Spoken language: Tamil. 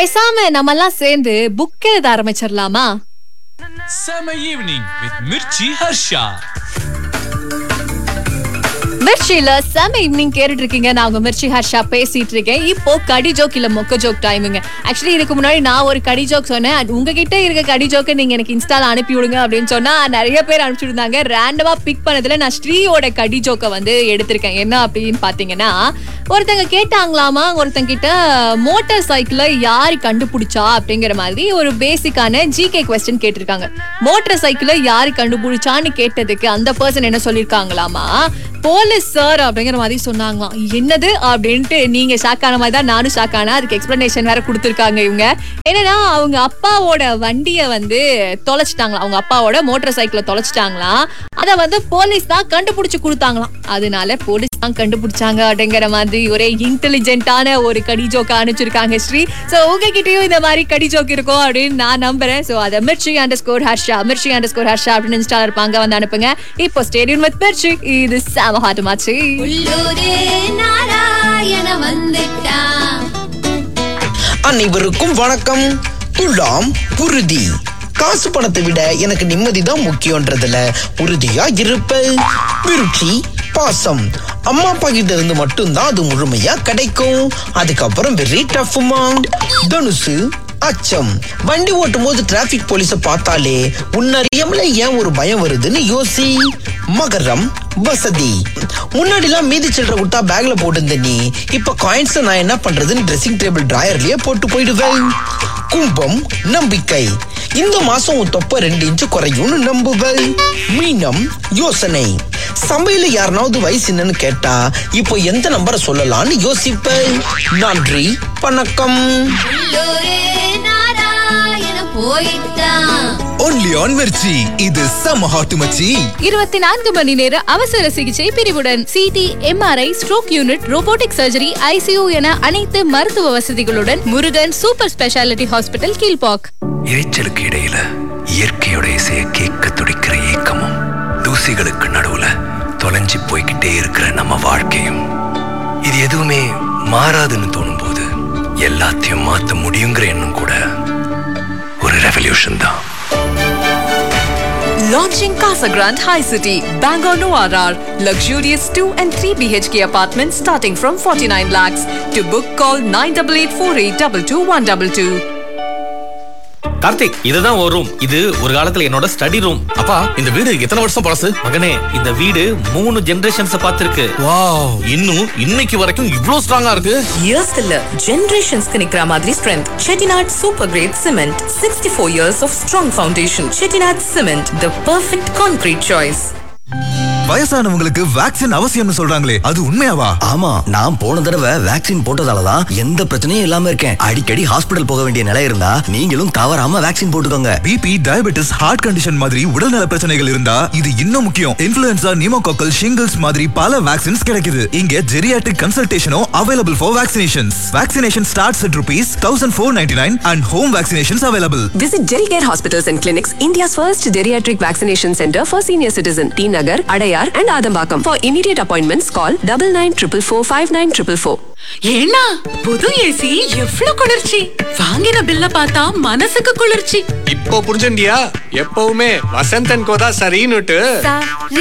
பேசாம நம்ம எல்லாம் சேர்ந்து புக் எழுத ஆரம்பிச்சிடலாமா Summer evening with Mirchi Harsha. மிர்ச்சியில செம ஈவினிங் கேட்டுட்டு இருக்கீங்க நான் உங்க மிர்ச்சி ஹர்ஷா பேசிட்டு இருக்கேன் இப்போ கடி ஜோக் இல்ல மொக்க ஜோக் டைமுங்க ஆக்சுவலி இதுக்கு முன்னாடி நான் ஒரு கடி ஜோக் சொன்னேன் அது உங்ககிட்ட இருக்க கடி ஜோக்கை நீங்க எனக்கு இன்ஸ்டால அனுப்பி விடுங்க அப்படின்னு சொன்னா நிறைய பேர் அனுப்பிச்சு விடுந்தாங்க ரேண்டமா பிக் பண்ணதுல நான் ஸ்ரீயோட கடி ஜோக்கை வந்து எடுத்திருக்கேன் என்ன அப்படின்னு பாத்தீங்கன்னா ஒருத்தங்க கேட்டாங்களாமா ஒருத்தங்க கிட்ட மோட்டார் சைக்கிளை யாரு கண்டுபிடிச்சா அப்படிங்கிற மாதிரி ஒரு பேசிக்கான ஜிகே கொஸ்டின் கேட்டிருக்காங்க மோட்டார் சைக்கிளை யாரு கண்டுபிடிச்சான்னு கேட்டதுக்கு அந்த பர்சன் என்ன சொல்லிருக்காங்களாமா போலீஸ் சார் அப்படிங்கிற மாதிரி சொன்னாங்களாம் என்னது அப்படின்ட்டு நீங்க ஷாக் ஆன மாதிரி தான் நானும் ஷாக் ஆனேன் அதுக்கு எக்ஸ்பிளனேஷன் வேற கொடுத்துருக்காங்க இவங்க என்னன்னா அவங்க அப்பாவோட வண்டியை வந்து தொலைச்சிட்டாங்களாம் அவங்க அப்பாவோட மோட்டார் சைக்கிளை தொலைச்சிட்டாங்களாம் அதை வந்து போலீஸ் தான் கண்டுபிடிச்சு கொடுத்தாங்களாம் அதனால போலீஸ் தான் கண்டுபிடிச்சாங்க அப்படிங்கிற மாதிரி ஒரே இன்டெலிஜென்ட்டான ஒரு கடி ஜோக்க அனுப்பிச்சிருக்காங்க ஸ்ரீ சோ உங்ககிட்டயும் இந்த மாதிரி கடி ஜோக் இருக்கும் அப்படின்னு நான் நம்புறேன் சோ அதை Mirchi underscore Harsha Mirchi underscore Harsha அப்படின்னு இன்ஸ்டால இருப்பாங்க வந்து அனுப்புங்க இப்போ ஸ்டேடியம் வித் மிர்ச்சி இது சாம ஹாட்டுமாச்சு உள்ளூரே நாராயண வந்துட்டான் அனைவருக்கும் வணக்கம் துலாம் உறுதி காசு பணத்தை விட எனக்கு நிம்மதி தான் முக்கியன்றதுல உறுதியா இருப்பேன் விருட்சி பாசம் அம்மா அப்பா கிட்ட இருந்து மட்டும்தான் அது முழுமையா கிடைக்கும் அதுக்கப்புறம் வெரி டஃப்மா தனுசு அச்சம் வண்டி ஓட்டும் போது டிராபிக் போலீஸ பார்த்தாலே உன்னறியாமல ஏன் ஒரு பயம் வருதுன்னு யோசி மகரம் வசதி முன்னாடிலாம் மீதி சில்லற கொடுத்தா பேக்ல போட்டு நீ இப்ப காயின்ஸ் நான் என்ன பண்றதுன்னு ட்ரெஸ்ஸிங் டேபிள் டிராயர்லயே போட்டு போயிடுவேன் கும்பம் நம்பிக்கை இந்த மாசம் உன் தொப்பை ரெண்டு இன்ச்சு குறையும்னு நம்புவேன் மீனம் யோசனை சமையல யாருனாவது வயசு என்னன்னு கேட்டா இப்போ எந்த நம்பரை சொல்லலாம்னு யோசிப்பேன் நன்றி வணக்கம் உள்ளூரே நாராயண போயிட்டான் ஒன்லி ஆன் மிர்ச்சி இது செம ஹாட் மச்சி இருபத்தி நான்கு மணி நேர அவசர சிகிச்சை பிரிவுடன் CT MRI stroke unit robotic surgery ICU என அனைத்து மருத்துவ வசதிகளுடன் Murugan super speciality hospital Kilpauk இரைச்சலுக்கு இடையில இயற்கையோட இசையை கேட்க துடிக்கிற ஏக்கமும் தூசிகளுக்கு நடுவுல தொலைஞ்சு போய்கிட்டே இருக்கிற நம்ம வாழ்க்கையும் இது எதுவுமே மாறாதுன்னு தோணும்போது எல்லாத்தையும் மாத்த முடியுங்கிற எண்ணம் கூட ஒரு ரெவல்யூஷன் தான் Launching Casa Grande High City, Bangor Noir. Luxurious 2 and 3 BHK apartments starting from 49 lakhs. To book, call 9884822122. Karthik இதுதான் ஒரு ரூம் இது ஒரு காலத்துல என்னோட ஸ்டடி ரூம் அப்பா இந்த வீடு எத்தனை வருஷம் பழசு மகனே இந்த வீடு மூணு ஜெனரேஷன்ஸ் பார்த்திருக்கு வாவ் இன்னும் இன்னைக்கு வரைக்கும் இவ்ளோ ஸ்ட்ராங்கா இருக்கு Years இல்ல generations நிக்கிற மாதிரி strength. Chettinad Super Grade Cement. 64 years of strong foundation. Chettinad Cement, the perfect concrete choice. வயசானவங்களுக்கு வேக்சின் அவசியம்னு சொல்றாங்களே அது உண்மையாவா ஆமா நான் போன தடவை வேக்சின் போட்டதாலதான் எந்த பிரச்சனையும் இல்லாம இருக்கேன் அடிக்கடி ஹாஸ்பிடல் போக வேண்டிய நிலை இருந்தா நீங்களும் தவறாம வேக்சின் போட்டுக்கோங்க பிபி டயபெட்டிஸ் ஹார்ட் கண்டிஷன் மாதிரி உடல்நல பிரச்சனைகள் இருந்தா இது இன்னும் முக்கியம் இன்ஃபுளுன்சா நிமோகாக்கல் ஷிங்கிள்ஸ் மாதிரி பல வேக்சின்ஸ் கிடைக்குது இங்க ஜெரியாட்ரிக் கன்சல்டேஷனும் available for vaccinations vaccination starts at rupees thousand four ninety nine and home vaccinations available Visit Dericare Hospitals and Clinics, India's first geriatric vaccination center for senior citizen. T Nagar, Adayar and Adambakam. For immediate appointments, call double nine triple four five nine triple four. ஏன்னா புது ஏசி எவ்வளவு குளிர்ச்சி வாங்கின பில்ல பார்த்தா மனசுக்கு குளிர்ச்சி இப்போ புரிஞ்சுண்டியா எப்பவுமே வசந்தன் கோதா சரின்னுட்டு சரி